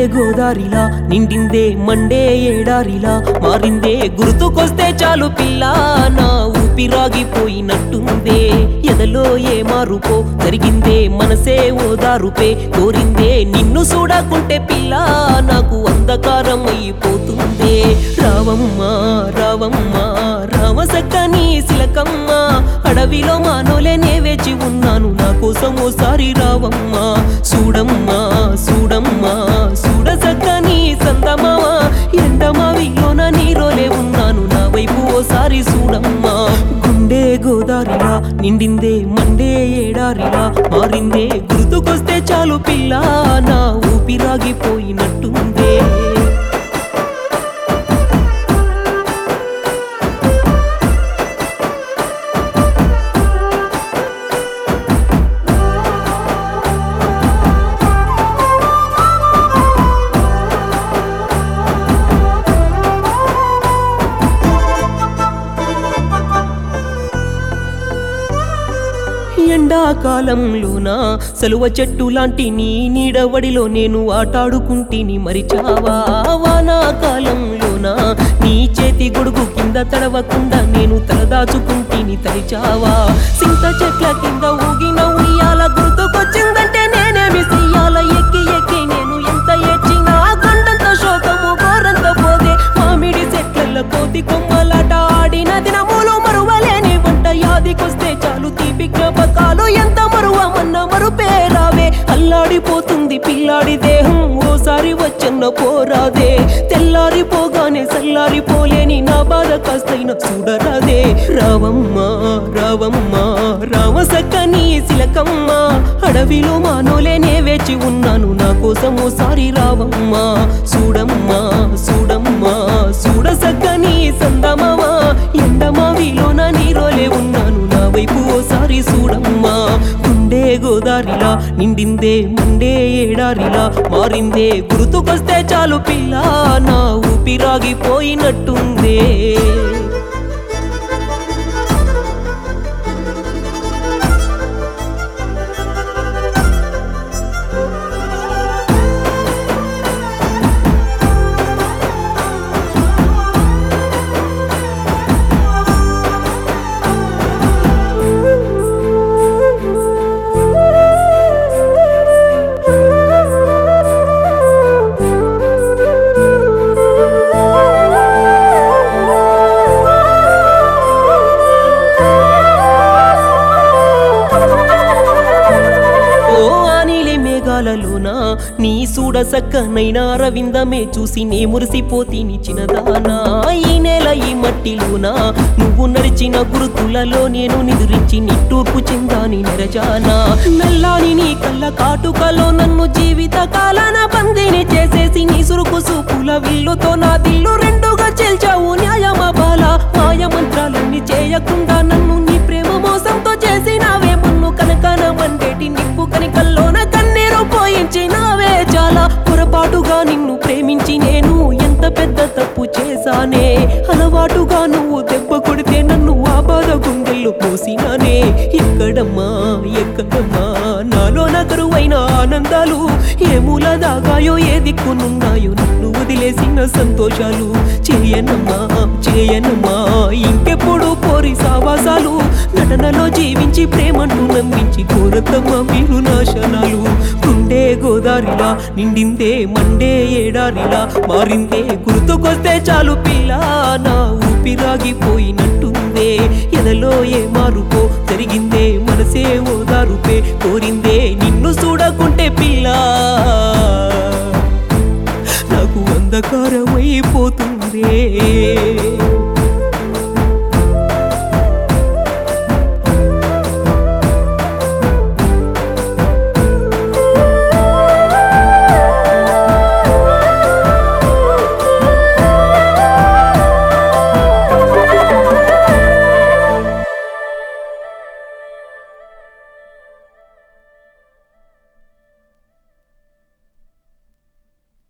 గోదారిలా నిండిందే Monday ఏడారిలా మారిందే గుర్తుకొస్తే చాలు పిల్ల నా ఊపిరాగిపోయినట్టుందే ఎదలో ఏ మారుపో జరిగిందే మనసే ఓదారుపే కోరిందే నిన్ను చూడకుంటే పిల్ల నాకు అంధకారం అయిపోతుందే రావమ్మ రావమ్మ రామసక్కని సిలకమ్మ అడవిలో మానోలేనే వేచి ఉన్నాను నా కోసం ఓసారి రావమ్మా చూడమ్మా చూడమ్మా చూడసక్కని సందమావా ఎండమావిలోన నీరోలే ఉన్నాను నా వైపు ఓసారి చూడమ్మా గుండె గోదారిలా నిండిందే మండే ఏడారిలా మారిందే గుర్తుకొస్తే చాలు పిల్ల నా ఊపిరాగిపోయినట్టుందే ఎండాకాలంలోన సలువ చెట్టు లాంటి నీ నీడవడిలో నేను ఆటాడుకుంటిని మరిచావా వానాకాలంలోన నీ చేతి గొడుగు కింద తడవకుండా నేను తలదాచుకుంటిని తరిచావా సింత చెట్ల కింద ఊగిన ఉయ్యాల గుర్తుకొచ్చిందంటే నేనేమి చెయ్యాల ఎక్కి ఎక్కి నేను ఎంత ఏడ్చినా కొండంత శోకము గోరంత పోదే మామిడి చెట్ల కోతి కొమ్మలాట ఆడిన దినములు మరువలేని వంట యాదికొస్తే చాలు తీపి జ్ఞాపకాలు ఎంత మరువమన్న మరుపేరావే అల్లాడిపోతుంది పిల్లాడి దేహం ఓసారి వచ్చన్న పోరాదే తెల్లారిపోగానే సల్లారిపోలేని నా బాధ కాస్తైన చూడరాదే రావమ్మ రావమ్మ రామసక్కని సిలకమ్మ అడవిలో మానోలేనే వేచి ఉన్నాను నా కోసం ఓసారి రావమ్మ చూడమ్మా చూడమ్మా చూడసక్కని సందమావా ఎండమావిలోన నీరోలే ఉన్నాను నా వైపు ఓసారి చూడమ్మా గుండె గోదారిలా నిండిందే మండే ఏడారిలా మారిందే గుర్తుకొస్తే చాలు పిల్ల నా ఊపిరాగిపోయినట్టుందే ఓ ఆనీలి మేఘాలలోన నీ సూడ సక్కనైనా రవిందమే చూసి నే మురిసిపోతీని చిన్నదానా ఈ నేల ఈ మట్టిలోన నువ్వు నడిచిన గురుతులలో నేను నిదురించి నిట్టూర్పు చెందాని నెరజానా మెల్లాని నీ కళ్ళ కాటుకలో నన్ను జీవిత కాలాన బందీని చేసేసి నీ సురుకు సూపుల విల్లుతో నా దిల్లు రెండుగా చెల్చావు న్యాయమా బాల మాయ మంత్రాలన్నీ చేయకుండా నన్ను నీ ప్రేమ మోసంతో చేసినావే మన్ను కనకన మండేటి నిప్పు కనికల్లోన కన్నీరు పోయించినావే చాలా పొరపాటుగా నిన్ను ప్రేమించి నేను ఎంత పెద్ద తప్పు చేశానే అలవాటుగా నువ్వు దెబ్బ కొడితే నన్ను ఆ బాధ గుండెల్లో పోసినానే ఎక్కడమ్మా ఎక్కడమ్మా నాలో నగరువైన ఆనందాలు ఏ మూల దాగాయో ఏ దిక్కునున్నాయో నన్ను వదిలేసిన సంతోషాలు చేయనమ్మా చేయనమ్మా ఇంకెప్పుడు పోరి సావాసాలు నటనలో జీవించి ప్రేమను నమ్మించి కోరతమ్మ మీరు నాశనాలు గుండె గోదారిలా నిండిందే మండే ఏడారిలా మారిందే గుర్తుకొస్తే చాలు పిల్ల నా ఊపిరాగిపోయినట్టుందే ఎదలో ఏ మారుపో జరిగిందే మనసే ఓదారుపే కోరిందే నిన్ను చూడకుంటే పిల్ల నాకు అంధకారం